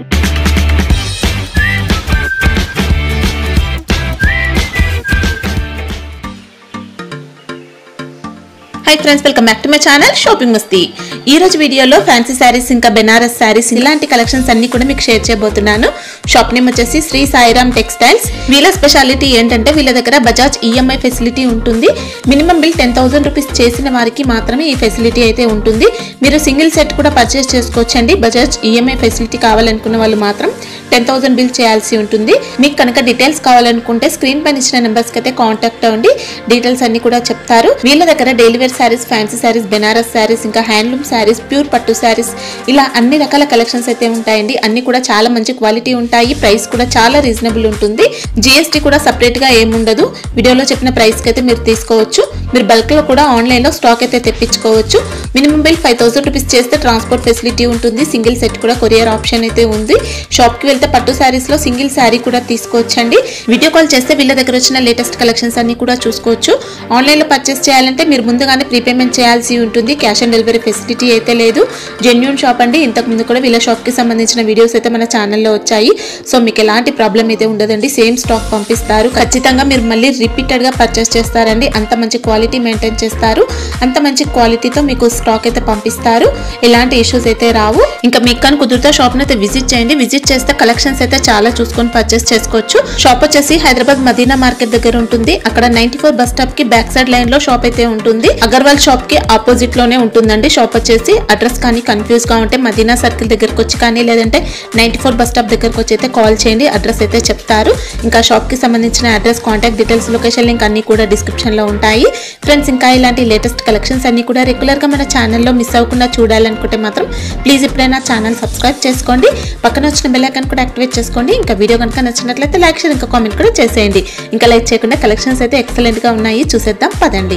High friends welcome back to my channel shopping Masti ఈ రోజు వీడియోలో ఫ్యాన్సీ శారీస్ ఇంకా బెనారస్ శారీస్ ఇలాంటి కలెక్షన్స్ అన్ని కూడా మీకు షేర్ చేయబోతున్నాను షాప్ నేమ్ వచ్చేసి శ్రీ సాయిరామ్ టెక్స్టైల్స్ వీళ్ళ స్పెషాలిటీ ఏంటంటే వీళ్ళ దగ్గర బజాజ్ ఈఎంఐ ఫెసిలిటీ ఉంటుంది minimum bill ten thousand rupees చేసిన వారికి మాత్రమే ఈ ఫెసిలిటీ అయితే ఉంటుంది మీరు సింగిల్ సెట్ కూడా పర్చేస్ చేసుకోవచ్చండి బజాజ్ ఈఎంఐ ఫెసిలిటీ కావాలనుకున్న వాళ్ళు మాత్రం టెన్ థౌసండ్ బిల్ చేయాల్సి ఉంటుంది మీకు కనుక డీటెయిల్స్ కావాలనుకుంటే స్క్రీన్ పైన ఇచ్చిన నెంబర్స్కి అయితే కాంటాక్ట్ అవ్వండి డీటెయిల్స్ అన్ని కూడా చెప్తారు వీళ్ళ దగ్గర daily wear saris fancy saris Benaras saris ఇంకా హ్యాండ్లూమ్ శారీస్ ప్యూర్ పట్టు శారీస్ ఇలా అన్ని రకాల కలెక్షన్స్ అయితే ఉంటాయండి అన్ని కూడా చాలా మంచి క్వాలిటీ ఉంటాయి ప్రైస్ కూడా చాలా రీజనబుల్ ఉంటుంది జిఎస్టీ కూడా సపరేట్ గా ఏముండదు వీడియోలో చెప్పిన ప్రైస్ కి అయితే మీరు తీసుకోవచ్చు మీరు బల్క్ లో కూడా ఆన్లైన్ లో స్టాక్ అయితే తెప్పించుకోవచ్చు minimum bill five thousand rupees చేస్తే ట్రాన్స్పోర్ట్ ఫెసిలిటీ ఉంటుంది సింగిల్ సెట్ కూడా కొరియర్ ఆప్షన్ అయితే ఉంది షాప్ కి వెళ్తే పట్టు శారీస్ లో సింగిల్ శారీ కూడా తీసుకోవచ్చండి వీడియో కాల్ చేస్తే వీళ్ళ దగ్గర వచ్చిన లేటెస్ట్ కలెక్షన్స్ అన్ని కూడా చూసుకోవచ్చు ఆన్లైన్ లో పర్చేస్ చేయాలంటే మీరు ముందుగానే ప్రీపేమెంట్ చేయాల్సి ఉంటుంది క్యాష్ ఆన్ డెలివరీ ఫెసిలిటీ అయితే లేదు జెన్యున్ షాప్ అండి ఇంతకు ముందు కూడా వీళ్ళ షాప్ కి సంబంధించిన వీడియోస్ అయితే మన ఛానల్లో వచ్చాయి సో మీకు ఎలాంటి ప్రాబ్లం అయితే ఉండదండి సేమ్ స్టాక్ పంపిస్తారు ఖచ్చితంగా మీరు మళ్ళీ రిపీటెడ్ గా పర్చేస్ చేస్తారండి అంత మంచి క్వాలిటీ మెయింటైన్ చేస్తారు అంత మంచి క్వాలిటీతో మీకు స్టాక్ అయితే పంపిస్తారు ఎలాంటి ఇష్యూస్ అయితే రావు ఇంకా మీకు కానీ కుదిరితే షాప్ అయితే విజిట్ చేయండి విజిట్ చేస్తే కలెక్షన్స్ అయితే చాలా చూసుకొని పర్చేస్ చేసుకోవచ్చు షాప్ వచ్చేసి హైదరాబాద్ మదీనా మార్కెట్ దగ్గర ఉంటుంది అక్కడ నైన్టీ ఫోర్ బస్ స్టాప్ కి బ్యాక్ సైడ్ లైన్ లో షాప్ అయితే ఉంటుంది అగర్వాల్ షాప్ కి ఆపోజిట్ లోనే ఉంటుందండి షాప్ వచ్చేసి అడ్రస్ కానీ కన్ఫ్యూజ్ గా ఉంటే మదీనా సర్కిల్ దగ్గరకు వచ్చి కానీ లేదంటే నైన్టీ ఫోర్ బస్ స్టాప్ దగ్గరకు వచ్చి అయితే కాల్ చేయండి అడ్రస్ అయితే చెప్తారు ఇంకా షాప్ కి సంబంధించిన address contact details location link అన్ని కూడా డిస్క్రిప్షన్ లో ఉంటాయి ఫ్రెండ్స్ ఇంకా ఇలాంటి లేటెస్ట్ కలెక్షన్స్ అన్ని కూడా రెగ్యులర్ గా మన ఛానల్లో మిస్ అవ్వకుండా చూడాలనుకుంటే మాత్రం ప్లీజ్ ఇప్పుడైనా ఛానల్ సబ్స్క్రైబ్ చేసుకోండి పక్కన వచ్చిన బెల్ ఐకాన్ కూడా యాక్టివేట్ చేసుకోండి ఇంకా వీడియో కనుక నచ్చినట్లయితే లైక్ షేర్ ఇంకా కామెంట్ కూడా చేసేయండి ఇంకా లైక్ చేయకుండా కలెక్షన్స్ అయితే ఎక్సలెంట్ గా ఉన్నాయి చూసేద్దాం పదండి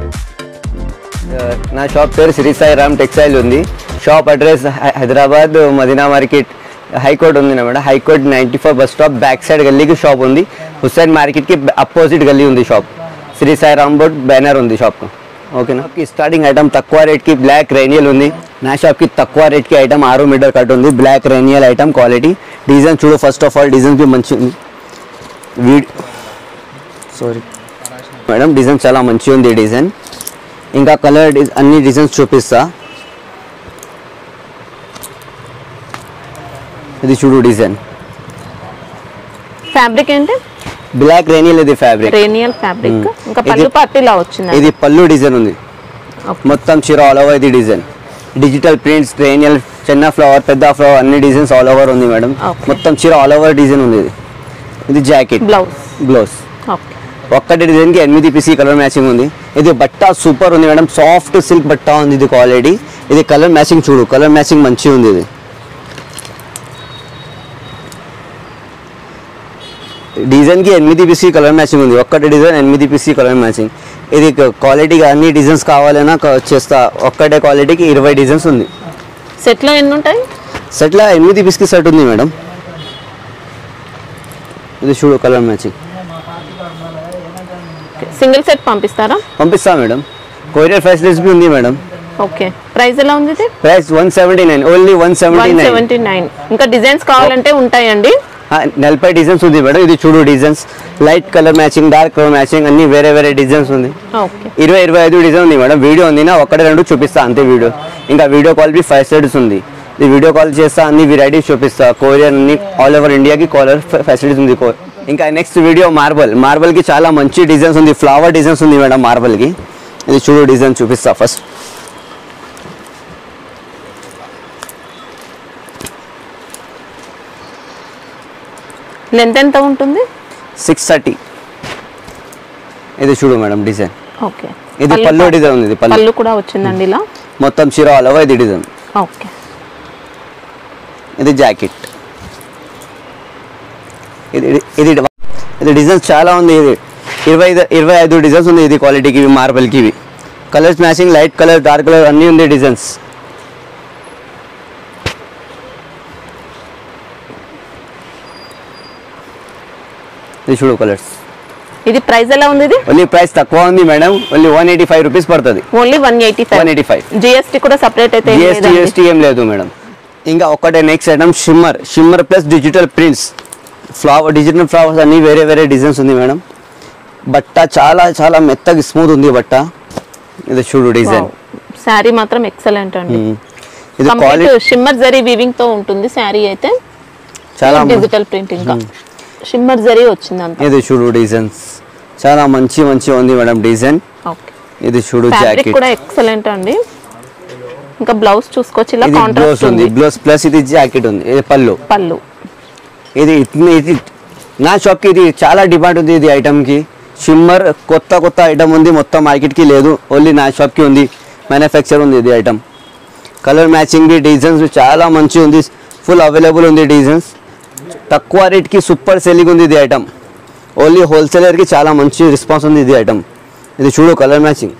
నా షాప్ పేరు శ్రీ సాయి రామ్ టెక్స్టైల్ ఉంది షాప్ అడ్రస్ హై- హైదరాబాద్ మదీనా మార్కెట్ హైకోర్ట్ ఉంది నా madam high court ninety four bus stop back side గల్లీకి షాప్ ఉంది హుస్సేన్ మార్కెట్కి అపోజిట్ గల్లీ ఉంది shop Shri Sai Ram board banner ఉంది షాప్ ఓకేనా స్టార్టింగ్ ఐటమ్ తక్కువ రేట్కి బ్లాక్ రేనియల్ ఉంది నా షాప్కి తక్కువ రేట్కి ఐటమ్ ఆరు మీటర్ కట్ ఉంది బ్లాక్ రేనియల్ ఐటమ్ క్వాలిటీ డిజైన్ చూడు ఫస్ట్ ఆఫ్ ఆల్ డిజైన్ బి మంచి ఉంది వీడ్ సారీ మేడం డిజైన్ చాలా మంచిగా ఉంది డిజైన్ ఇంకా కలర్ డి- అన్ని డిజైన్స్ చూపిస్తా ఇది చూడు డిజైన్ ఫ్యాబ్రిక్ ఏంటి బ్లాక్ రేనియల్ ఇది ఫ్యాబ్రిక్ రేనియల్ ఫ్యాబ్రిక్ మ్మ్. ఇంకా ఇది- పళ్ళు పట్టిలా వచ్చింది ఇది పళ్ళు డిజైన్ ఉంది Okay. మొత్తం చీర ఆల్ ఓవర్ ఇది డిజైన్ డిజిటల్ ప్రింట్స్ రేనియల్ చిన్న ఫ్లవర్ పెద్ద ఫ్లవర్ అన్ని డిజైన్స్ ఆల్ ఓవర్ ఉంది మేడం Okay. మొత్తం చీర ఆల్ ఓవర్ డిజైన్ ఉంది ఇది ఇది జాకెట్ బ్లౌజ్ బ్లౌజ్ ఓకే ఒక్కటి డిజైన్కి ఎనిమిది పీసీ కలర్ మ్యాచింగ్ ఉంది ఇది బట్ట సూపర్ ఉంది మేడం సాఫ్ట్ సిల్క్ బట్ట ఉంది ఇది క్వాలిటీ ఇది కలర్ మ్యాచింగ్ చూడు కలర్ మ్యాచింగ్ మంచిగా ఉంది ఇది డిజైన్కి ఎనిమిది పీసీ కలర్ మ్యాచింగ్ ఉంది ఒక్కటి డిజైన్ ఎనిమిది పీసీ కలర్ మ్యాచింగ్ ఇది క్వాలిటీగా అన్ని డిజైన్స్ కావాలన్నా క- చేస్తా ఒక్కటే క్వాలిటీకి ఇరవై డిజైన్స్ ఉంది సెట్ లో ఎన్ని ఉంటాయి సెట్లో ఎనిమిది పీస్కి సెట్ ఉంది మేడం ఇది చూడు కలర్ మ్యాచింగ్ సింగిల్ సెట్ పంపిస్తారా పంపిస్తా మేడం కొరియర్ ఫెసిలిటీస్ ఉంది మేడం ఓకే ప్రైస్ ఎలా ఉంది ఇది price one seventy nine only one seventy one nine seventy nine ఇంకా డిజైన్స్ కావాలంటే ఉంటాయండి నలభై డిజైన్స్ ఉంది మేడం ఇది చూడు designs light colour matching dark colour matching అన్ని వేరే వేరే డిజైన్స్ ఉంది ఓకే ఇరవై ఇరవై ఐదు డిజైన్ ఉంది మేడం వీడియో ఉంది నా ఒకటి రెండు చూపిస్తా అంతే వీడియో ఇంకా వీడియో కాల్ బి ఫైవ్ సైడ్స్ ఉంది ఈ వీడియో కాల్ చేస్తా అన్ని వెరైటీస్ చూపిస్తా కొరియర్ అన్ని ఆల్ ఓవర్ ఇండియాకి కాలర్ ఫెసిలిటీస్ ఉంది కో- ఇంకా నెక్స్ట్ వీడియో మార్బల్ మార్బల్కి చాలా మంచి డిజైన్స్ ఉంది ఫ్లవర్ డిజైన్స్ ఉంది మేడం మార్బల్కి ఇది చూడు డిజైన్ చూపిస్తా ఫస్ట్ లెంత్ ఎంత ఉంటుంది సిక్స్ థర్టీ ఇది చూడు మేడం డిజైన్ ఓకే ఇది పళ్ళు డిజైన్ ఉంది ఇది పళ్ళు పళ్ళు కూడా వచ్చిందండి ఇలా మొత్తం చీర ఆల్ ఓవర్ ఇది డిజైన్ ఓకే ఇది జాకెట్ ఇది ఇది ఇది డిజైన్స్ చాలా ఉంది ఇది ఇరవై ఐదు ఇరవై ఐదు డిజైన్స్ ఉంది ఇది క్వాలిటీకి ఇవి మార్బల్కి ఇవి colours matching light colour dark colour అన్నీ ఉంది డిజైన్స్ ఇది చూడు కలర్స్ ఇది ప్రైస్ ఎలా ఉంది ఇది ఓన్లీ ప్రైస్ తక్కువ ఉంది madam only one eighty five rupees పడుతుంది only one eighty five 185. GST కూడా సపరేట్ అయితే ఏం జిఎస్టీ లేదండి. జిఎస్టీ ఏం లేదు మేడం ఇంకా ఒకటే next item shimmer shimmer plus digital prints flower digital flowers అన్ని వేరే వేరే డిజైన్స్ ఉంది మేడం బట్ట చాలా చాలా మెత్తగా స్మూత్ ఉంది బట్ట ఇది చూడు డిజైన్ శారీ మాత్రం ఎక్సలెంట్ అండి ఇది complete quality shimmer zari weaving తో ఉంటుంది శారీ అయితే చాలా డిజిటల్ ప్రింట్ ఇంకా షిమ్మర్ జరీ వచ్చింది అంత ఇది చూడు డిజైన్స్ చాలా మంచి మంచి ఉంది మేడం డిజైన్ ఓకే ఇది చూడు ఫ్యాబ్రిక్ జాకెట్ కూడా ఎక్సలెంట్ అండి ఇంకా బ్లౌజ్ చూసుకోవచ్చు ఇలా ఇది బ్లౌజ్ కాంట్రాస్ట్ ఉంది ఉంది బ్లౌజ్ ప్లస్ ఇది జాకెట్ ఉంది ఇది పళ్ళు పళ్ళు ఇది ఇట్ని- ఇది నా షాప్కి ఇది చాలా డిమాండ్ ఉంది ఇది ఐటమ్కి షిమ్మర్ కొత్త కొత్త ఐటమ్ ఉంది మొత్తం మార్కెట్కి లేదు ఓన్లీ నా షాప్కి ఉంది మ్యానుఫ్యాక్చర్ ఉంది ఇది ఐటమ్ కలర్ మ్యాచింగ్ డిజైన్స్ చాలా మంచి ఉంది ఫుల్ అవైలబుల్ ఉంది డిజైన్స్ తక్కువ రేట్కి సూపర్ సెల్లింగ్ ఉంది ఇది ఐటమ్ ఓన్లీ హోల్సేలర్కి చాలా మంచి రెస్పాన్స్ ఉంది ఇది ఐటమ్ ఇది చూడు కలర్ మ్యాచింగ్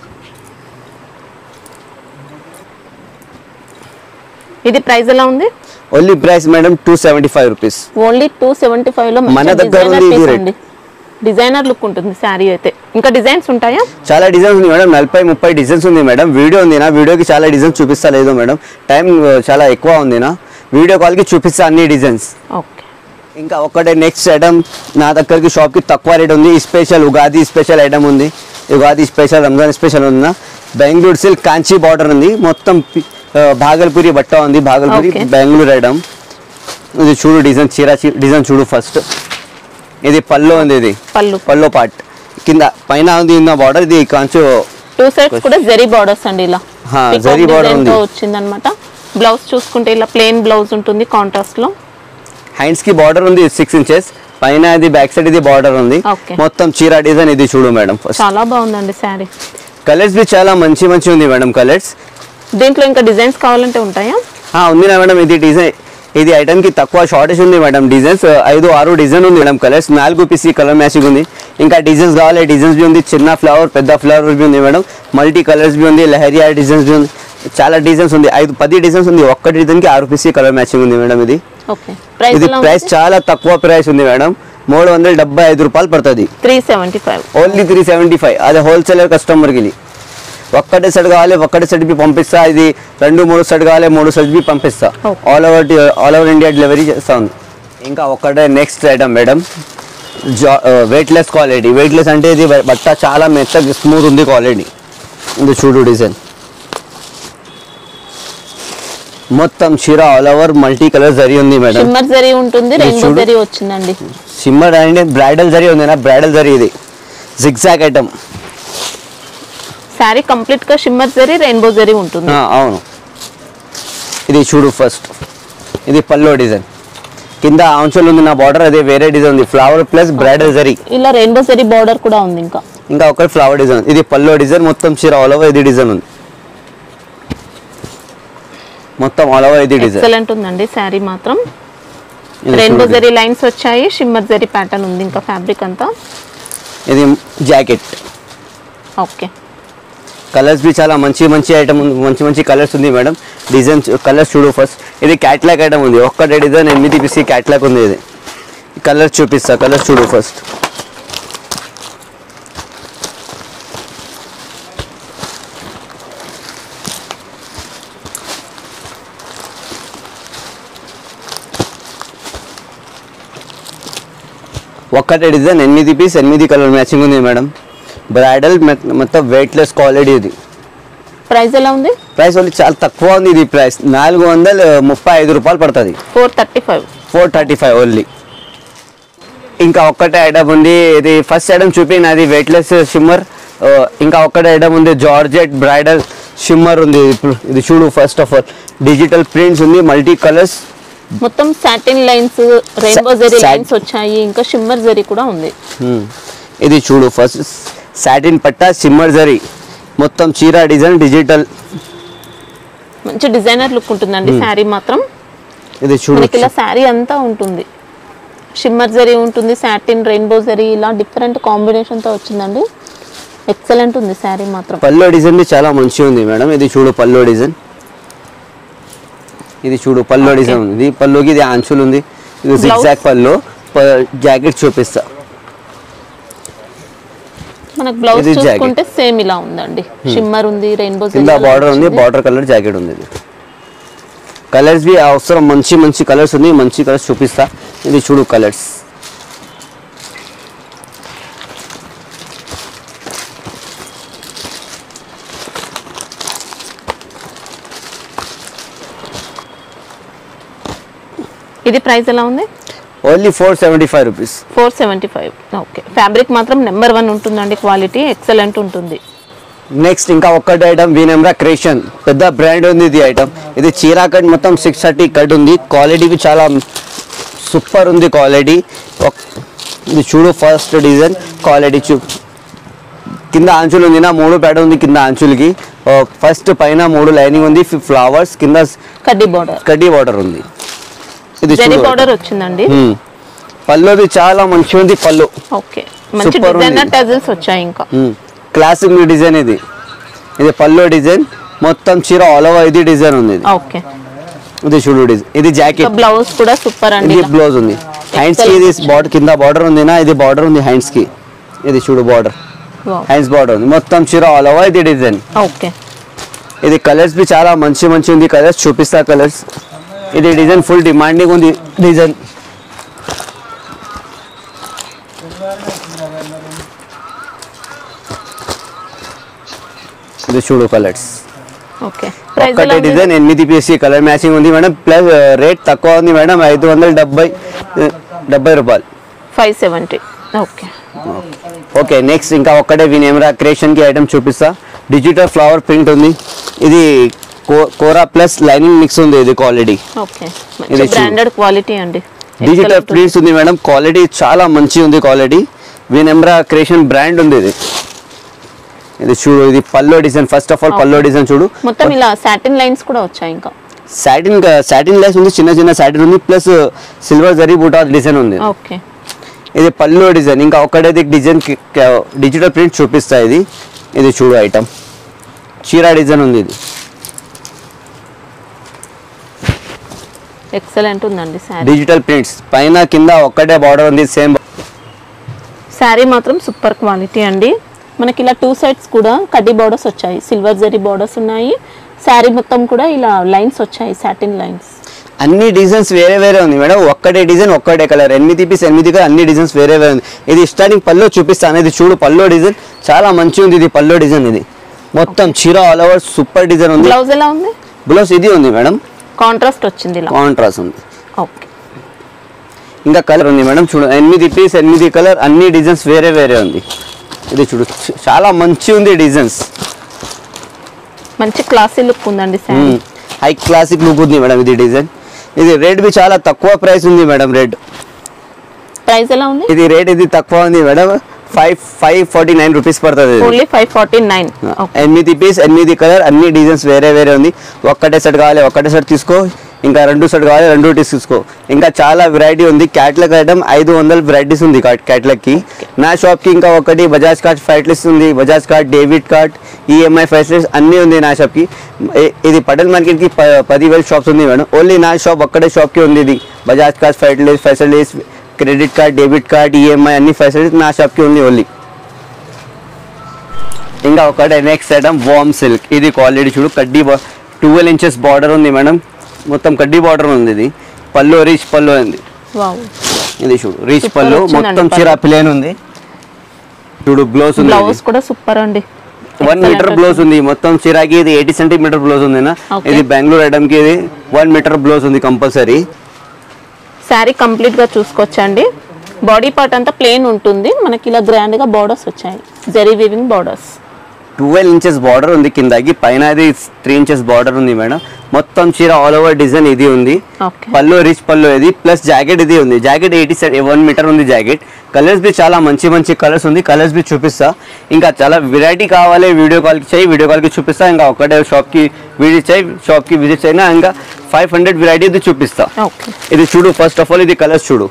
ఇది ప్రైస్ ఎలా ఉంది only price madam two seventy five rupees only two seventy five లో మన దగ్గర ఉంది ఇది rate. అండి డిజైనర్ లుక్ ఉంటుంది శారీ అయితే ఇంకా డిజైన్స్ ఉంటాయా చాలా డిజైన్స్ ఉంది మేడం నలభై ముప్పై డిజైన్స్ ఉంది మేడం వీడియో ఉంది నా వీడియోకి చాలా డిజైన్స్ చూపిస్తా లేదు మేడం టైం చాలా ఎక్కువ ఉంది నా వీడియో కాల్కి చూపిస్తా అన్ని డిజైన్స్ ఓకే ఇంకా ఒకటే నెక్స్ట్ ఐటమ్ నా దగ్గరికి షాప్కి తక్కువ రేట్ ఉంది స్పెషల్ ఉగాది స్పెషల్ ఐటమ్ ఉంది ఉగాది స్పెషల్ రంజాన్ స్పెషల్ ఉంది బెంగళూరు సిల్క్ కాంచీ బార్డర్ ఉంది మొత్తం పి- ఆ, భాగల్పూరి బట్ట ఉంది భాగల్పూరి Okay. బెంగళూరు ఐటమ్ ఇది చూడు డిజైన్ చీర చీ- డిజైన్ చూడు ఫస్ట్ ఇది పల్లో ఉంది ఇది పళ్ళు పల్లో పార్ట్ కింద పైన ఉంది ఉన్న బార్డర్ ఇది కొంచెం టూ సైడ్స్ కూడా జరీ బార్డర్స్ అండి ఇలా హా, Peacock జరీ border design తో ఉంది. వచ్చింది అనమాట బ్లౌజ్ చూసుకుంటే ఇలా ప్లెయిన్ బ్లౌజ్ ఉంటుంది కాంట్రాస్ట్ లో హ్యాండ్స్ కి బార్డర్ ఉంది సిక్స్ ఇంచెస్ పైన ఇది బ్యాక్ సైడ్ ఇది బార్డర్ ఉంది Okay. మొత్తం చీర డిజైన్ ఇది చూడు మేడం ఫస్ట్ చాలా బాగుందండి శారీ కలర్స్ బి చాలా మంచి మంచి ఉంది మేడం కలర్స్ దీంట్లో ఇంకా డిజైన్స్ కావాలంటే ఉంటాయా ఉంది నా మేడం ఇది డిజైన్ ఇది ఐటమ్ కి తక్కువ షార్టేజ్ ఉంది మేడం డిజైన్స్ ఐదు ఆరు డిజైన్ ఉంది మేడం కలర్స్ నాలుగు పీసీ కలర్ మ్యాచింగ్ ఉంది ఇంకా డిజైన్స్ కావాలి డిజైన్స్ బి ఉంది చిన్న ఫ్లవర్ పెద్ద ఫ్లవర్ బి ఉంది మేడం మల్టీ కలర్స్ బి ఉంది లహరియా డిజైన్స్ బి ఉంది చాలా డిజైన్స్ ఉంది ఐదు పది డిజైన్స్ ఉంది ఒక్క డిజైన్ కి ఆరు పీసీ కలర్ మ్యాచింగ్ ఉంది మేడం ఇది ఓకే ప్రైస్ ఇది ఎలా ప్రైస్ చాలా తక్కువ ప్రైస్ ఉంది మేడం మూడు వందల డెబ్బై ఐదు రూపాయలు పడుతుంది three seventy five only three seventy five అది హోల్సేలర్ కస్టమర్కి ఇది ఒక్కటే సెట్ కావాలి ఒక్కటే సెట్ బి పంపిస్తా ఇది రెండు మూడు సెట్ కావాలి మూడు సెట్ బి పంపిస్తా Okay. All over all over India delivery చేస్తా ఉంది ఇంకా ఒక్కటే నెక్స్ట్ ఐటమ్ మేడం జా వెయిట్లెస్ క్వాలిటీ వెయిట్లెస్ అంటే ఇది బట్ట చాలా మెత్తగా స్మూత్ ఉంది క్వాలిటీ ఇది చూడు డిజైన్ మొత్తం చీర ఆల్ ఓవర్ మల్టీ కలర్ జరి ఉంది మేడం షిమ్మర్ జరీ ఉంటుంది ఇది రెయిన్బో చూడు. జరీ వచ్చిందండి సిమ్మర్ అంటే బ్రైడల్ జరీ ఉంది నా బ్రైడల్ జరీ ఇది జిగ్జాగ్ ఐటమ్ శారీ కంప్లీట్ గా షిమ్మర్ జరీ రెయిన్బో జరీ ఉంటుంది అవును ఇది చూడు ఫస్ట్ ఇది పల్లో డిజైన్ కింద ఆంచల్ ఉంది నా బార్డర్ అదే వేరే డిజైన్ ఉంది ఫ్లవర్ ప్లస్ బ్రైడల్ జరీ ఇలా రెయిన్బో జరీ బార్డర్ కూడా ఉంది ఇంకా ఇంకా ఒకటి ఫ్లవర్ డిజైన్ ఇది పల్లో డిజైన్ మొత్తం చీర ఆల్ ఓవర్ ఇది డిజైన్ ఉంది మొత్తం ఆల్ ఓవర్ ఇది డిజైన్ ఎక్సలెంట్ ఉందండి శారీ మాత్రం ఇది రెయిన్బో చూడు. జరీ లైన్స్ వచ్చాయి షిమ్మర్ జరీ ప్యాటర్న్ ఉంది ఇంకా ఫ్యాబ్రిక్ అంతా ఇది జాకెట్ ఓకే కలర్స్ బి చాలా మంచి మంచి ఐటమ్ ఉంది మంచి మంచి కలర్స్ ఉంది మేడం డిజైన్ కలర్స్ చూడు ఫస్ట్ ఇది క్యాట్లాగ్ ఐటమ్ ఉంది ఒక్కటే డిజైన్ ఎనిమిది పీసీ క్యాట్లాగ్ ఉంది ఇది కలర్స్ చూపిస్తా కలర్స్ చూడు ఫస్ట్ ఒక్కటే డిజైన్ ఎనిమిది పీస్ ఎనిమిది కలర్ మ్యాచింగ్ ఉంది మేడం బ్రైడల్ మొత్తం వెయిట్లెస్ క్వాలిటీ ఇది ప్రైస్ ఎలా ఉంది ప్రైస్ ఓన్లీ చాలా తక్కువ ఉంది ఇది ప్రైస్ నాలుగు వందల ముప్పై ఐదు రూపాయలు పడుతుంది four thirty five four thirty five only ఇంకా ఒక్కటే ఐటమ్ ఉంది ఇది ఫస్ట్ ఐటమ్ చూపిన అది వెయిట్లెస్ షిమ్మర్ ఇంకా ఒక్కటే ఐటమ్ ఉంది జార్జెట్ బ్రైడల్ షిమ్మర్ ఉంది ఇప్పుడు ఇది చూడు first of all digital prints ఉంది మల్టీ కలర్స్ మొత్తం satin lines rainbow zari sat- lines వచ్చాయి ఇంకా షిమ్మర్ జరీ కూడా ఉంది ఇది చూడు ఫస్ట్ సాటిన్ పట్టా షిమ్మర్ జరీ మొత్తం చీర డిజైన్ డిజిటల్ మంచి డిజైనర్ లుక్ ఉంటుందండి శారీ మాత్రం ఇది చూడు మనకి ఇలా శారీ అంతా ఉంటుంది షిమ్మర్ జరీ ఉంటుంది సాటిన్ రెయిన్బో జరీ ఇలా డిఫరెంట్ కాంబినేషన్ తో వచ్చిందండి ఎక్సలెంట్ ఉంది శారీ మాత్రం పల్లో డిజైన్ బి చాలా మంచిగా ఉంది మేడం ఇది చూడు పల్లో డిజైన్ ఇది చూడు పల్లో Okay. డిజైన్ ఉంది ఇది పల్లోకి ఇది ఆంచులు ఉంది ఇది Blouse? జిగ్జాగ్ పల్లో జాకెట్ చూపిస్తా మనకు బ్లౌజ్ ఇది jacket. చూసుకుంటే సేమ్ ఇలా ఉందండి షిమ్మర్ ఉంది రెయిన్బో కింద బార్డర్ ఉంది బార్డర్ కలర్ జాకెట్ ఉంది ఇది కలర్స్ బి అవసరం మంచి మంచి కలర్స్ ఉంది మంచి కలర్స్ చూపిస్తా ఇది చూడు కలర్స్ ఇది ప్రైస్ ఎలా ఉంది only four seventy five rupees four seventy five okay fabric మాత్రం నెంబర్ వన్ ఉంటుందండి క్వాలిటీ ఎక్సలెంట్ ఉంటుంది నెక్స్ట్ ఇంకా ఒక్కటి ఐటమ్ వీనెమ్రా క్రియేషన్ పెద్ద బ్రాండ్ ఉంది ఇది ఐటమ్ ఇది చీరా కట్ మొత్తం సిక్స్ థర్టీ కట్ ఉంది క్వాలిటీ బి చాలా సూపర్ ఉంది క్వాలిటీ ఇది చూడు ఫస్ట్ డిజైన్ క్వాలిటీ చూ కింద అంచులు ఉంది నా మూడు ప్యాడ్ ఉంది కింద అంచులకి ఫస్ట్ పైన మూడు లైనింగ్ ఉంది ఫ్లవర్స్ కింద కడ్డీ బార్డర్ కడ్డీ వాటర్ ఉంది ఇది జరీ చూడు బార్డర్ వచ్చిందండి Hmm. పల్లుది చాలా మంచి ఉంది పళ్ళు ఓకే మంచి Super ఉంది. డిజైనర్ టెజల్స్ వచ్చాయి ఇంకా క్లాసిక్ డిజైన్ ఇది ఇది పళ్ళు డిజైన్ మొత్తం చీర ఆల్ ఓవర్ ఇది డిజైన్ ఉంది ఇది ఓకే ఇది చూడు డిజైన్ ఇది జాకెట్ బ్లౌజ్ కూడా సూపర్ అండి ఇది బ్లౌజ్ ఉంది హ్యాండ్స్ కి ఇది బార్డర్ కింద బార్డర్ ఉంది నా ఇది బార్డర్ ఉంది హ్యాండ్స్ కి ఇది చూడు బార్డర్ హ్యాండ్స్ బార్డర్ ఉంది మొత్తం చీర ఆల్ ఓవర్ ఇది డిజైన్ ఓకే ఇది కలర్స్ బి చాలా మంచి మంచి ఉంది కలర్స్ చూపిస్తా కలర్స్ ఇది డిజైన్ ఫుల్ డిమాండింగ్ ఉంది డిజైన్ ఇది చూడు కలర్స్ ఓకే ప్రైస్ ఒక్కటే డిజైన్ ఎనిమిది పీసీ కలర్ మ్యాచింగ్ ఉంది మేడం ప్లస్ రేట్ తక్కువ ఉంది మేడం ఐదు వందల డెబ్బై డెబ్బై రూపాయలు five seventy okay okay next ఇంకా ఒక్కటే వినేమరా క్రియేషన్ కి ఐటమ్ చూపిస్తా డిజిటల్ ఫ్లవర్ ప్రింట్ ఉంది ఇది కో- కోరా ప్లస్ లైనింగ్ మిక్స్ ఉంది ఇది క్వాలిటీ ఓకే ఇది మంచి చూ- బ్రాండెడ్ క్వాలిటీ అండి డిజిటల్ Excellent ఉంది. ప్రింట్స్ ఉంది మేడం క్వాలిటీ చాలా మంచి ఉంది క్వాలిటీ వినెమ్రా క్రియేషన్ బ్రాండ్ ఉంది ఇది ఇది చూడు ఇది pallu design first of all pallu design చూడు మొత్తం ఇలా సాటిన్ లైన్స్ కూడా వచ్చాయి ఇంకా సాటిన్ సాటిన్ లైస్ ఉంది చిన్న చిన్న సాటిన్ ఉంది ప్లస్ సిల్వర్ జరీ బూటా డిజైన్ ఉంది ఓకే ఇది పళ్ళు డిజైన్ ఇంకా ఒకటేది డిజైన్ డిజిటల్ ప్రింట్ చూపిస్తా ఇది ఇది చూడు ఐటమ్ చీర డిజైన్ ఉంది ఇది ఎక్సలెంట్ ఉందండి శారీ డిజిటల్ ప్రింట్స్ పైన కింద ఒక్కటే బార్డర్ ఉంది సేమ్ శారీ మాత్రం సూపర్ క్వాలిటీ అండి మనకి ఇలా టూ సైడ్స్ కూడా కడ్డీ బార్డర్స్ వచ్చాయి సిల్వర్ జరీ బార్డర్స్ ఉన్నాయి శారీ మొత్తం కూడా ఇలా లైన్స్ వచ్చాయి సాటిన్ లైన్స్ అన్ని డిజైన్స్ వేరే వేరే ఉంది మేడం ఒక్కటే డిజైన్ ఒక్కటే కలర్ ఎనిమిది పీస్ ఎనిమిది కలర్ అన్ని డిజైన్స్ వేరే వేరే ఉంది ఇది స్టార్టింగ్ పల్లో చూపిస్తాను ఇది చూడు పల్లో డిజైన్ చాలా మంచి ఉంది ఇది పల్లో డిజైన్ ఇది మొత్తం చీర ఆల్ ఓవర్ సూపర్ డిజైన్ ఉంది బ్లౌజ్ ఎలా ఉంది బ్లౌజ్ ఇది ఉంది మేడం కాంట్రాస్ట్ వచ్చింది ఇలా కాంట్రాస్ట్ ఉంది ఓకే ఇంకా కలర్ ఉంది మేడం చూడు ఎనిమిది పీస్ ఎనిమిది కలర్ అన్ని డిజైన్స్ వేరే వేరే ఉంది ఇది చూడు చ- చాలా మంచి ఉంది డిజైన్స్ మంచి క్లాసీ లుక్ ఉందండి శారీ హై క్లాసిక్ లుక్ ఉంది మేడం ఇది డిజైన్ ఇది రేట్ బి చాలా తక్కువ ప్రైస్ ఉంది మేడం రేట్ ప్రైస్ ఎలా ఉంది ఇది రేట్ ఇది తక్కువ ఉంది madam five five forty nine rupees పడుతుంది ఇది. ఓన్లీ ఫైవ్ ఫార్టీ నైన్ ఎనిమిది పీస్ ఎనిమిది కలర్ అన్ని డిజైన్స్ వేరే వేరే ఉంది ఒక్కటే సెట్ కావాలి ఒక్కటే సెట్ తీసుకో ఇంకా రెండు సెట్ కావాలి రెండు తీసుకో ఇంకా చాలా వెరైటీ ఉంది క్యాట్లాగ్ ఐటమ్ ఐదు వందల వెరైటీస్ ఉంది క్యాట్లాగ్ కి నా షాప్ కి ఇంకా ఒకటి బజాజ్ కార్డ్ ఫైట్లిస్ట్ ఉంది Bajaj card debit card EMI facilities అన్నీ ఉంది నా షాప్ కి ఇ- ఇది పటేల్ మార్కెట్ కి ప- పదివేల షాప్స్ ఉంది మేడం ఓన్లీ నా షాప్ ఒక్కటే షాప్ కి ఉంది ఇది బజాజ్ కార్డ్ ఫైట్లిస్ట్ facilities credit card debit card EMI అన్ని ఫెసిలిటీస్ నా షాప్ కి ఉంది ఓన్లీ ఇంకా ఒకటి నెక్స్ట్ ఐటమ్ వామ్ సిల్క్ ఇది క్వాలిటీ చూడు కడ్డీ ట్వెల్వ్ ఇంచెస్ బార్డర్ ఉంది మేడం మొత్తం కడ్డీ బార్డర్ ఉంది ఇది పళ్ళు రీచ్ పళ్ళు ఉంది వావ్ ఇది చూడు రీచ్ Super పళ్ళు వచ్చిందండి మొత్తం పళ్ళు. చీర ప్లేన్ ఉంది చూడు బ్లౌజ్ ఉంది బ్లౌజ్ కూడా సూపర్ అండి వన్ మీటర్ బ్లౌజ్ ఉంది మొత్తం చీరాకి ఇది ఎయిటీ సెంటీమీటర్ బ్లౌజ్ ఉంది నా Okay. ఇది బెంగళూరు ఐటమ్ కి ఇది వన్ మీటర్ బ్లౌజ్ ఉంది కంపల్సరీ శారీ కంప్లీట్ గా చూసుకోవచ్చండి బాడీ పార్ట్ అంతా ప్లెయిన్ ఉంటుంది మనకి ఇలా గ్రాండ్ గా బార్డర్స్ వచ్చాయి zari weaving borders twelve inches border ఉంది కిందకి పైన అది త్రీ ఇంచెస్ బార్డర్ ఉంది మేడం మొత్తం చీర ఆల్ ఓవర్ డిజైన్ ఇది ఉంది ఓకే పళ్ళు రిచ్ పళ్ళు ఇది ప్లస్ జాకెట్ ఇది ఉంది జాకెట్ ఎయిటీ వన్ మీటర్ ఉంది జాకెట్ కలర్స్ బి చాలా మంచి మంచి కలర్స్ ఉంది కలర్స్ బి చూపిస్తా ఇంకా చాలా వెరైటీ కావాలి వీడియో కాల్కి చేయి వీడియో కాల్కి చూపిస్తా ఇంకా ఒకటే షాప్కి విజిట్ చేయి షాప్కి విజిట్ చేయనా ఇంకా ఫైవ్ హండ్రెడ్ వెరైటీ ఇది చూపిస్తా ఓకే ఇది చూడు ఫస్ట్ ఆఫ్ ఆల్ ఇది కలర్స్ చూడు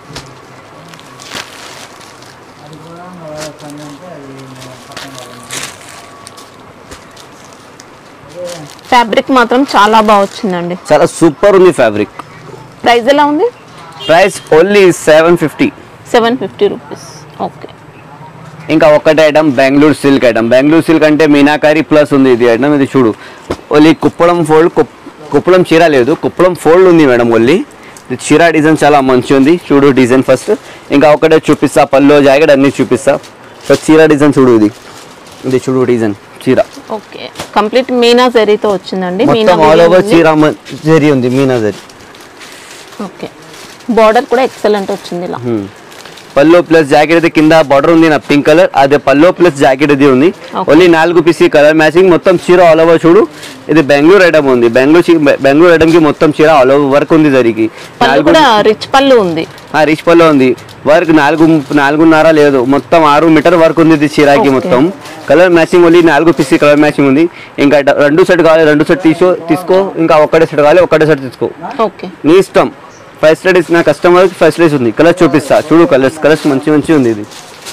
ఫ్యాబ్రిక్ మాత్రం చాలా బాగా వచ్చిందండి చాలా సూపర్ ఉంది ఫ్యాబ్రిక్ ప్రైస్ ఎలా ఉంది price only seven fifty seven fifty rupees okay ఇంకా ఒకటే item Bengaluru silk item Bengaluru silk అంటే మీనాకారి ప్లస్ ఉంది ఇది ఐటమ్ ఇది చూడు ఓన్లీ కుప్పడం ఫోల్డ్ కుప్పలం చీర లేదు కుప్పలం ఫోల్డ్ ఉంది మేడం ఓన్లీ ఇది చీర డిజైన్ చాలా మంచి ఉంది చూడు డిజైన్ ఫస్ట్ ఇంకా ఒకటే చూపిస్తా పల్లో జాకెట్ అన్ని చూపిస్తా సో చీర డిజైన్ చూడు ఇది ఇది చూడు డిజైన్ చీర ఓకే కంప్లీట్ మీనా జరీతో వచ్చిందండి మీనా మొత్తం ఆల్ ఓవర్ weaving ఉంది. చీర మ- జరీ ఉంది మీనా జరీ ఓకే బార్డర్ కూడా ఎక్సలెంట్ వచ్చింది ఇలా హ్మ్. పల్లో ప్లస్ జాకెట్ అయితే కింద బార్డర్ ఉంది నా పింక్ కలర్ అదే పల్లో ప్లస్ జాకెట్ ఇది ఉంది Okay. ఓన్లీ నాలుగు పీసీ కలర్ మ్యాచింగ్ మొత్తం చీర ఆల్ ఓవర్ చూడు ఇది బెంగళూరు ఐటమ్ ఉంది బెంగళూరు చీ- బెంగళూరు ఐటమ్ కి మొత్తం చీర ఆల్ ఓవర్ వర్క్ ఉంది జరిగి పళ్ళు నాలుగు కూడా రిచ్ పళ్ళు ఉంది రిచ్ పల్లో ఉంది వర్క్ నాలుగు నాలుగున్నర లేదు మొత్తం ఆరు మీటర్ వర్క్ ఉంది ఇది చీరాకి Okay. మొత్తం కలర్ మ్యాచింగ్ ఓన్లీ నాలుగు పీసీ కలర్ మ్యాచింగ్ ఉంది ఇంకా డ- రెండు సెట్ కావాలి రెండు సెట్ తీసుకో తీసుకో ఇంకా ఒక్కటే సెట్ కావాలి ఒక్కటే సెట్ తీసుకో ఓకే నీ ఇష్టం ఫెసిలిటీస్ నా కస్టమర్ ఫెసిలిటీస్ ఉంది కలర్ చూపిస్తా చూడు కలర్స్ కలర్స్ మంచి మంచి ఉంది ఇది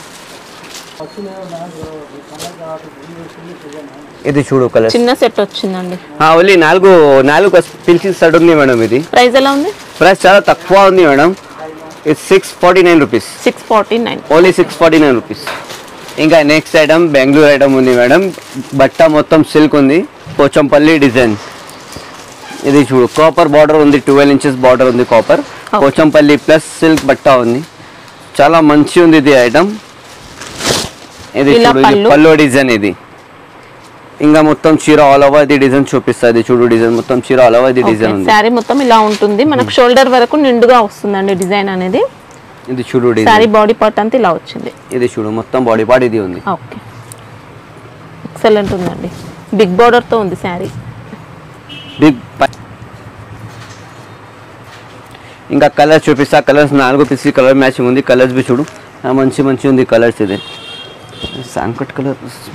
ఇది చూడు కలర్స్ చిన్న సెట్ వచ్చిందండి ఓన్లీ నాలుగు నాలుగు పిలిచి సెట్ ఉంది మేడం ఇది ప్రైస్ ఎలా ఉంది ప్రైస్ చాలా తక్కువ ఉంది మేడం ఇది six forty nine rupees six forty nine only six forty nine rupees ఇంకా నెక్స్ట్ ఐటమ్ బెంగళూరు ఐటమ్ ఉంది మేడం బట్ట మొత్తం సిల్క్ ఉంది పోచంపల్లి డిజైన్ ఇది చూడు కాపర్ బార్డర్ ఉంది ట్వెల్వ్ ఇంచెస్ బార్డర్ ఉంది copper Okay. Pochampalli plus silk బట్ట ఉంది చాలా మంచి ఉంది ఇది ఐటమ్ ఇది ఇలా చూడు ఇది పళ్ళు. పల్లో డిజైన్ ఇది ఇంకా మొత్తం చీర ఆల్ ఓవర్ ఇది డిజైన్ చూపిస్తుంది చూడు డిజైన్ మొత్తం చీర ఆల్ ఓవర్ ఇది డిజైన్ ఉంది శారీ మొత్తం ఇలా ఉంటుంది మనకు షోల్డర్ వరకు నిండుగా వస్తుందండి డిజైన్ అనేది ఇది చూడు శారీ డిజైన్ బాడీ పార్ట్ అంతా ఇలా వచ్చింది ఇది చూడు మొత్తం బాడీ పార్ట్ ఇది ఉంది ఓకే ఎక్సలెంట్ ఉందండి బిగ్ తో ఉంది శారీ బిగ్ ఇంకా కలర్స్ చూపిస్తా కలర్స్ నాలుగు పీసీ కలర్ మ్యాచింగ్ ఉంది కలర్స్ బి చూడు ఆ, మంచి మంచి ఉంది కలర్స్ ఇది సాంకట్ కలర్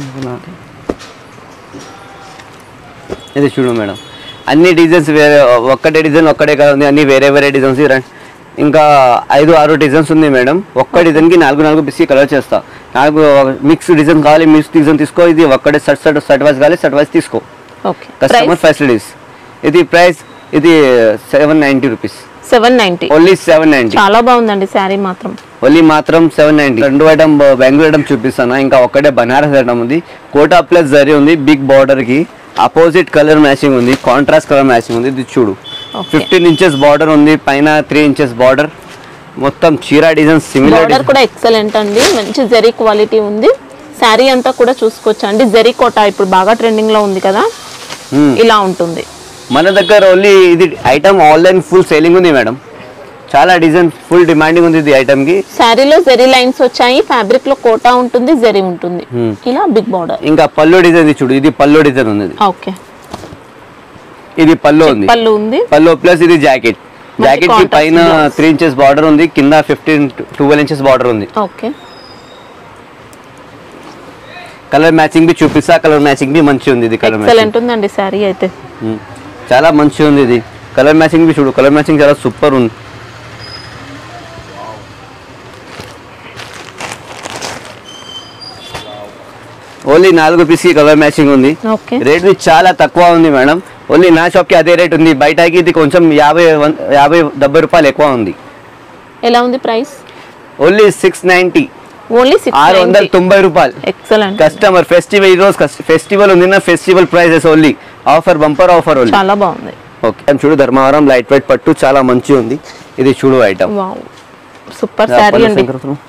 ఇది చూడు మేడం అన్ని డిజైన్స్ వేరే ఒక్కటే డిజైన్ ఒక్కటే కలర్ ఉంది అన్ని వేరే వేరే డిజైన్స్ ఇంకా ఐదు ఆరు డిజైన్స్ ఉంది మేడం ఒక్క డిజైన్కి నాలుగు నాలుగు పీసీ కలర్ చేస్తా నాలుగు మిక్స్ డిజైన్ కావాలి మిక్స్ డిజైన్ తీసుకో ఇది ఒక్కటే సెట్ సెట్ సెట్ వైజ్ కావాలి సెట్ వైజ్ తీసుకో ఓకే కస్టమర్ ఫెసిలిటీస్ ఇది ప్రైస్ ఇది seven ninety rupees seven ninety only seven ninety చాలా బాగుందండి శారీ మాత్రం ఓన్లీ మాత్రం సెవెన్ నైంటీ రెండు ఐటమ్ బెంగళూరు ఐటమ్ చూపిస్తాను ఇంకా ఒక్కటే బనారస్ ఐటమ్ ఉంది కోటా ప్లస్ జరీ ఉంది బిగ్ బార్డర్ కి అపోజిట్ కలర్ మ్యాచింగ్ ఉంది కాంట్రాస్ట్ కలర్ మ్యాచింగ్ ఉంది ఇది చూడు Okay. ఫిఫ్టీన్ ఇంచెస్ బార్డర్ ఉంది పైన త్రీ ఇంచెస్ బార్డర్ మొత్తం చీరా డిజైన్ సిమిలర్ బార్డర్ కూడా ఎక్సలెంట్ అండి మంచి జరీ క్వాలిటీ ఉంది శారీ అంతా కూడా చూసుకోవచ్చు అండి జరీ కోట ఇప్పుడు బాగా ట్రెండింగ్ లో ఉంది కదా ఇలా ఉంటుంది మన దగ్గర ఓన్లీ ఇది ఐటమ్ ఆన్లైన్ ఫుల్ సేలింగ్ ఉంది మేడం చాలా డిజైన్ ఫుల్ డిమాండింగ్ ఉంది ఇది ఐటమ్ కి శారీలో జరీ లైన్స్ వచ్చాయి ఫ్యాబ్రిక్ లో కోటా ఉంటుంది జరీ ఉంటుంది Hmm. ఇలా బిగ్ బార్డర్ ఇంకా పల్లో డిజైన్ ఇది చూడు ఇది పల్లో డిజైన్ ఉంది ఇది. ఓకే ఇది పల్లో ఉంది పళ్ళు ఉంది పల్లో ప్లస్ ఇది జాకెట్ మంచి జాకెట్ కి contrast పైన blouse. త్రీ ఇంచెస్ బార్డర్ ఉంది కింద ఫిఫ్టీన్ ట్వెల్వ్ ఇంచెస్ బార్డర్ ఉంది ఓకే కలర్ మ్యాచింగ్ బి చూపిస్తా కలర్ మ్యాచింగ్ బి మంచి ఉంది ఇది కలర్ మ్యాచింగ్ ఎక్సలెంట్ ఉందండి శారీ అయితే చాలా మంచి ఉంది ఇది కలర్ మ్యాచింగ్ బి చూడు కలర్ మ్యాచింగ్ చాలా సూపర్ ఉంది ఓన్లీ నాలుగు పీస్ కలర్ మ్యాచింగ్ ఉంది ఓకే రేట్ బి చాలా తక్కువ ఉంది మేడం ఓన్లీ నా షాప్ కి అదే రేట్ ఉంది బయటకి ఇది కొంచెం యాభై వన్- యాభై డెబ్బై రూపాయలు ఎక్కువ ఉంది ఎలా ఉంది price only six ninety only ఆరు వందల సిక్స్ తొంభై రూపాయలు ఎక్సలెంట్ కస్టమర్ ఫెస్టివల్ ఈ రోజు ఫెస్టివల్ ఉంది నా festival prizes only offer bumper offer only చాలా బాగుంది ఓకే చూడు ధర్మవరం లైట్ వెయిట్ పట్టు చాలా మంచి ఉంది ఇది చూడు ఐటమ్ వావ్ సూపర్ శారీ అండి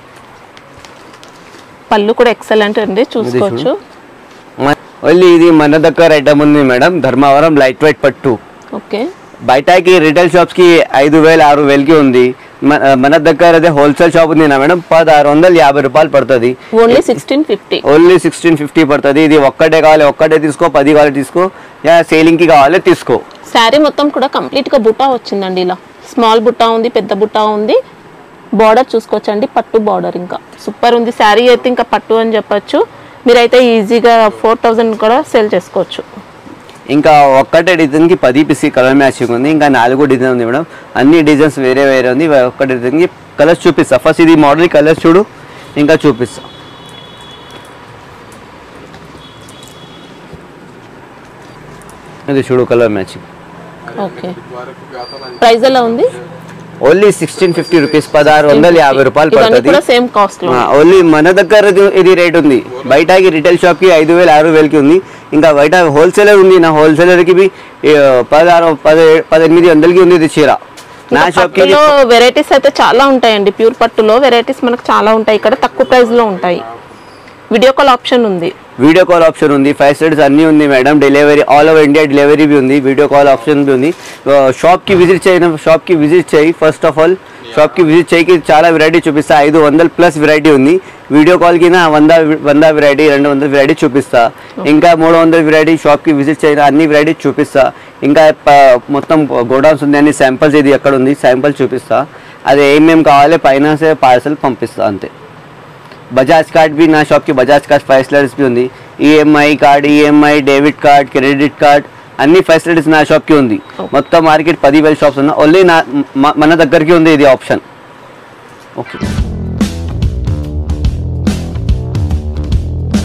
పళ్ళు కూడా ఎక్సలెంట్ అండి చూసుకోవచ్చు ఓన్లీ ఇది మన దగ్గర ఐటమ్ ఉంది మేడం ధర్మవరం లైట్ వెయిట్ పట్టు ఓకే బయటకి రిటైల్ షాప్స్ కి ఐదు వేలు ఆరు వేలకి ఉంది మన మన దగ్గర అదే హోల్సేల్ షాప్ ఉంది నా మేడం పదహారు వందలు యాభై రూపాయలు పడుతుంది only sixteen fifty only sixteen fifty పడుతుంది ఇది ఒక్కటే కావాలి ఒక్కటే తీసుకో పది కావాలి తీసుకో యా సేలింగ్ కి కావాలి తీసుకో శారీ మొత్తం కూడా కంప్లీట్ గా బుట్టా వచ్చిందండి ఇలా స్మాల్ బుట్టా ఉంది పెద్ద బుట్టా ఉంది బార్డర్ చూసుకోవచ్చండి పట్టు బార్డర్ ఇంకా సూపర్ ఉంది శారీ అయితే ఇంకా పట్టు అని చెప్పొచ్చు మీరైతే ఈజీగా ఫోర్ థౌజండ్ కూడా సేల్ చేసుకోవచ్చు ఇంకా ఒక్కటే డిజైన్ కి పది పిసి కలర్ మ్యాచింగ్ ఉంది ఇంకా నాలుగు డిజైన్ ఉంది మేడం అన్ని డిజైన్స్ వేరే వేరే ఉంది ఒక్క డిజైన్ కి కలర్స్ చూపిస్తా ఫస్ట్ ఇది మోడల్ కలర్స్ చూడు ఇంకా చూపిస్తా ఇది చూడు కలర్ మ్యాచింగ్ ఓకే ప్రైస్ ఎలా ఉంది ఓన్లీ సిక్స్టీన్ ఫిఫ్టీ రూపీస్ పదహారు వందల యాభై రూపాయలు ఇవన్నీ పడుతుంది కూడా సేమ్ కాస్ట్ లో ఓన్లీ మన దగ్గర ఇది- ఇది రేట్ ఉంది బయటకి రిటైల్ షాప్ కి ఐదు వేలు ఆరు వేలకి ఉంది ఇంకా బయట హోల్సేలర్ ఉంది నా హోల్సేలర్కి బి ఏ, పదహారు పది పద్దెనిమిది వందలకి ఉంది ఇది చీర నా షాప్కి పట్టులో వెరైటీస్ అయితే చాలా ఉంటాయండి ప్యూర్ పట్టులో వెరైటీస్ మనకు చాలా ఉంటాయి ఇక్కడ తక్కువ ప్రైస్ లో ఉంటాయి వీడియో కాల్ ఆప్షన్ ఉంది వీడియో కాల్ ఆప్షన్ ఉంది ఫైవ్ స్టార్స్ అన్నీ ఉంది madam delivery all over India delivery బి ఉంది వీడియో కాల్ ఆప్షన్ బి ఉంది షాప్కి విజిట్ చేయడం షాప్కి విజిట్ చేయి ఫస్ట్ ఆఫ్ ఆల్ షాప్కి విజిట్ చేయకి చాలా వెరైటీ చూపిస్తా ఐదు వందల ప్లస్ వెరైటీ ఉంది వీడియో కాల్కి నా వంద వంద వెరైటీ రెండు వందల వెరైటీ చూపిస్తా ఇంకా మూడు వందల వెరైటీ షాప్కి విజిట్ చేయడం అన్ని వెరైటీ చూపిస్తా ఇంకా ప- మొత్తం గోడౌన్స్ ఉంది అన్ని శాంపిల్స్ ఇది ఎక్కడ ఉంది శాంపిల్ చూపిస్తా అది ఏమేమి కావాలి పైన పార్సల్ పంపిస్తా అంతే బజాజ్ కార్డ్ బి నా షాప్కి బజాజ్ కార్డ్ ఫెసిలిటీస్ బి ఉంది EMI card EMI debit card credit card అన్ని ఫెసిలిటీస్ నా షాప్కి ఉంది మొత్తం మార్కెట్ పదివేల షాప్స్ ఉన్నా ఓన్లీ నా మ- మన దగ్గరికి ఉంది ఇది ఆప్షన్ ఓకే